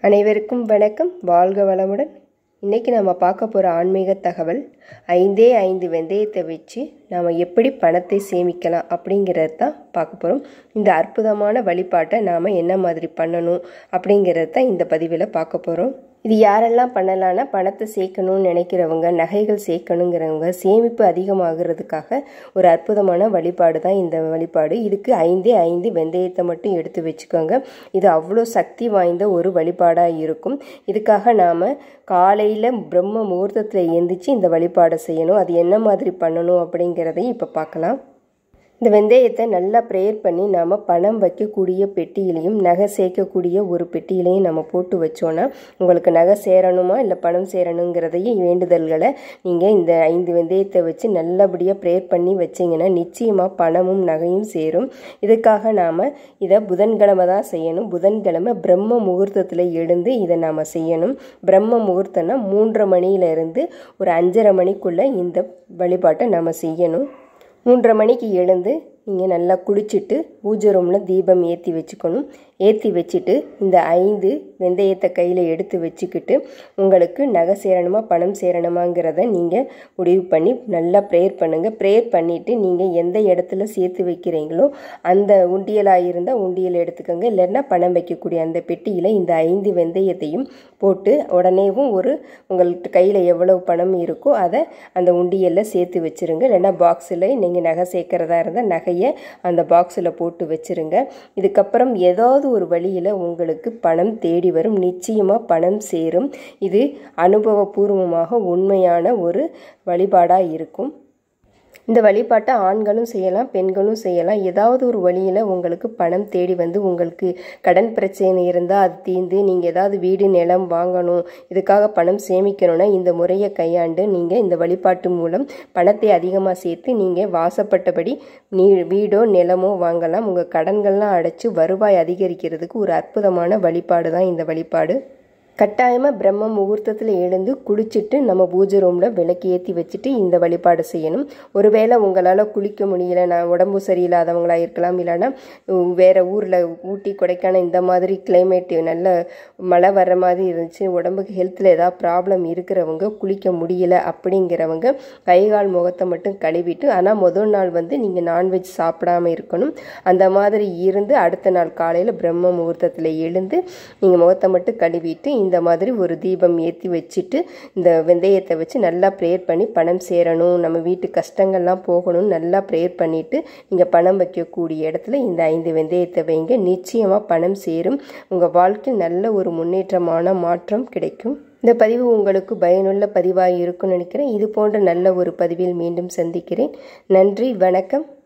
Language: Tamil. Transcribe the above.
அனைவருக்கும் வணக்கம் வாழ்க வளமுடன் இன்றைக்கி நம்ம பார்க்க போகிற ஆன்மீக தகவல் ஐந்தே ஐந்து வெந்தயத்தை வச்சு நாம் எப்படி பணத்தை சேமிக்கலாம் அப்படிங்கிறது தான் பார்க்க போகிறோம் இந்த அற்புதமான வழிபாட்டை நாம் என்ன மாதிரி பண்ணணும் அப்படிங்கிறது தான் இந்த பதிவில் பார்க்க போகிறோம் இது யாரெல்லாம் பண்ணலான்னா பணத்தை சேர்க்கணும்னு நினைக்கிறவங்க நகைகள் சேர்க்கணுங்கிறவங்க சேமிப்பு அதிகமாகிறதுக்காக ஒரு அற்புதமான வழிபாடு தான் இந்த வழிபாடு இதுக்கு ஐந்தே ஐந்து வெந்தயத்தை மட்டும் எடுத்து வச்சுக்கோங்க இது அவ்வளோ சக்தி வாய்ந்த ஒரு வழிபாடாக இருக்கும் இதுக்காக நாம் காலையில் பிரம்ம முகூர்த்தத்தில் எந்திரிச்சு இந்த வழிபாடை செய்யணும் அது என்ன மாதிரி பண்ணணும் அப்படிங்கிறதையும் இப்போ பார்க்கலாம் இந்த வெந்தயத்தை நல்லா ப்ரேயர் பண்ணி நாம் பணம் வைக்கக்கூடிய பெட்டியிலையும் நகை சேர்க்கக்கூடிய ஒரு பெட்டியிலையும் நம்ம போட்டு வச்சோன்னா உங்களுக்கு நகை சேரணுமா இல்லை பணம் சேரணுங்கிறதையும் வேண்டுதல்களை நீங்கள் இந்த ஐந்து வெந்தயத்தை வச்சு நல்லபடியாக ப்ரேயர் பண்ணி வச்சிங்கன்னா நிச்சயமாக பணமும் நகையும் சேரும் இதுக்காக நாம் இதை புதன்கிழமை தான் செய்யணும் புதன்கிழமை பிரம்ம முகூர்த்தத்தில் எழுந்து இதை நாம் செய்யணும் பிரம்ம முகூர்த்தம்னா மூன்றரை மணியிலிருந்து ஒரு அஞ்சரை மணிக்குள்ளே இந்த வழிபாட்டை நாம் செய்யணும் மூன்றரை மணிக்கு எழுந்து நீங்கள் நல்லா குளிச்சுட்டு பூஜை ரூமில் தீபம் ஏற்றி வச்சுக்கணும் ஏற்றி வச்சுட்டு இந்த ஐந்து வெந்தயத்தை கையில் எடுத்து வச்சுக்கிட்டு உங்களுக்கு நகை சேரணுமா பணம் சேரணுமாங்கிறத நீங்கள் முடிவு பண்ணி நல்லா ப்ரேயர் பண்ணுங்கள் ப்ரேயர் பண்ணிவிட்டு நீங்கள் எந்த இடத்துல சேர்த்து வைக்கிறீங்களோ அந்த உண்டியலாக இருந்தால் உண்டியல் எடுத்துக்கோங்க இல்லைன்னா பணம் வைக்கக்கூடிய அந்த பெட்டியில் இந்த ஐந்து வெந்தயத்தையும் போட்டு உடனேவும் ஒரு உங்கள்கிட்ட கையில் எவ்வளவு பணம் இருக்கோ அதை அந்த உண்டியலில் சேர்த்து வச்சுருங்க இல்லைன்னா பாக்ஸில் நீங்கள் நகை சேர்க்குறதா இருந்தால் நகையை அந்த பாக்ஸில் போட்டு வச்சுருங்க இதுக்கப்புறம் ஏதாவது ஒரு வழியில் உங்களுக்கு பணம் தேடி வரும் நிச்சயமாக பணம் சேரும் இது அனுபவபூர்வமாக உண்மையான ஒரு வழிபாடாக இருக்கும் இந்த வழிபாட்டை ஆண்களும் செய்யலாம் பெண்களும் செய்யலாம் ஏதாவது ஒரு வழியில் உங்களுக்கு பணம் தேடி வந்து உங்களுக்கு கடன் பிரச்சனை இருந்தால் அது தீர்ந்து நீங்கள் ஏதாவது வீடு நிலம் வாங்கணும் இதுக்காக பணம் சேமிக்கணும்னா இந்த முறையை கையாண்டு நீங்கள் இந்த வழிபாட்டு மூலம் பணத்தை அதிகமாக சேர்த்து நீங்கள் வாசப்பட்டபடி நீ வீடோ நிலமோ வாங்கலாம் உங்கள் கடன்கள்லாம் அடைச்சி வருவாய் அதிகரிக்கிறதுக்கு ஒரு அற்புதமான வழிபாடு தான் இந்த வழிபாடு கட்டாயமாக பிரம்ம முகூர்த்தத்தில் எழுந்து குளிச்சுட்டு நம்ம பூஜை ரூமில் விளக்கு ஏற்றி வச்சுட்டு இந்த வழிபாடு செய்யணும் ஒருவேளை உங்களால் குளிக்க முடியல நான் உடம்பு சரியில்லாதவங்களா இருக்கலாம் இல்லைன்னா வேறு ஊரில் ஊட்டி கொடைக்கானல் இந்த மாதிரி கிளைமேட் நல்ல மழை வர்ற மாதிரி இருந்துச்சு உடம்புக்கு ஹெல்த்தில் ஏதாவது ப்ராப்ளம் இருக்கிறவங்க குளிக்க முடியல அப்படிங்கிறவங்க கை கால் முகத்தை மட்டும் கழுவிட்டு ஆனால் முதல் நாள் வந்து நீங்கள் நான்வெஜ் சாப்பிடாம இருக்கணும் அந்த மாதிரி இருந்து அடுத்த நாள் காலையில் பிரம்ம முகூர்த்தத்தில் எழுந்து நீங்கள் முகத்தை மட்டும் கழுவிட்டு இந்த மாதிரி ஒரு தீபம் ஏற்றி வச்சுட்டு இந்த வெந்தயத்தை வச்சு நல்லா ப்ரேயர் பண்ணி பணம் சேரணும் நம்ம வீட்டு கஷ்டங்கள்லாம் போகணும்னு நல்லா ப்ரேயர் பண்ணிவிட்டு நீங்கள் பணம் வைக்கக்கூடிய இடத்துல இந்த ஐந்து வெந்தயத்தை வைங்க நிச்சயமாக பணம் சேரும் உங்கள் வாழ்க்கையில் நல்ல ஒரு முன்னேற்றமான மாற்றம் கிடைக்கும் இந்த பதிவு உங்களுக்கு பயனுள்ள பதிவாக இருக்கும்னு நினைக்கிறேன் இது போன்ற நல்ல ஒரு பதிவில் மீண்டும் சந்திக்கிறேன் நன்றி வணக்கம்